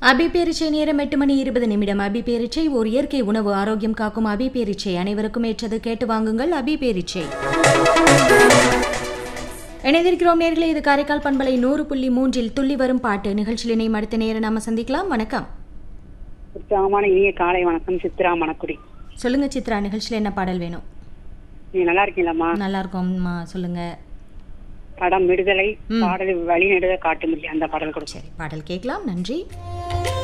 அபி பேரிச்சை நேரம் எட்டு மணி இருபது நிமிடம் அபி பேரிச்சை ஓர் இயற்கை உணவு ஆரோக்கியம் காக்கும் அபி பேரிச்சை அனைவருக்கும் ஏற்றது கேட்டு வாங்குங்கள் அபி பேரிச்சை இணைந்திருக்கிறோம் நேர்களே இது காரைக்கால் பண்பலை நூறு புள்ளி மூன்றில் துள்ளி வரும் பாட்டு நிகழ்ச்சியில் இணையும் அடுத்த நேரம் நாம சந்திக்கலாம் வணக்கம் உற்சாகமான இனிய காலை வணக்கம் சித்ரா மணக்குடி சொல்லுங்க சித்ரா நிகழ்ச்சியில் என்ன பாடல் வேணும் நீங்க நல்லா இருக்கீங்களாம்மா நல்லா இருக்கோம்மா சொல்லுங்க படம் விடுதலை பாடல் வழி நெடுத காட்டுமில்லை அந்த பாடல் கொடுக்கும் சரி பாடல் கேட்கலாம் நன்றி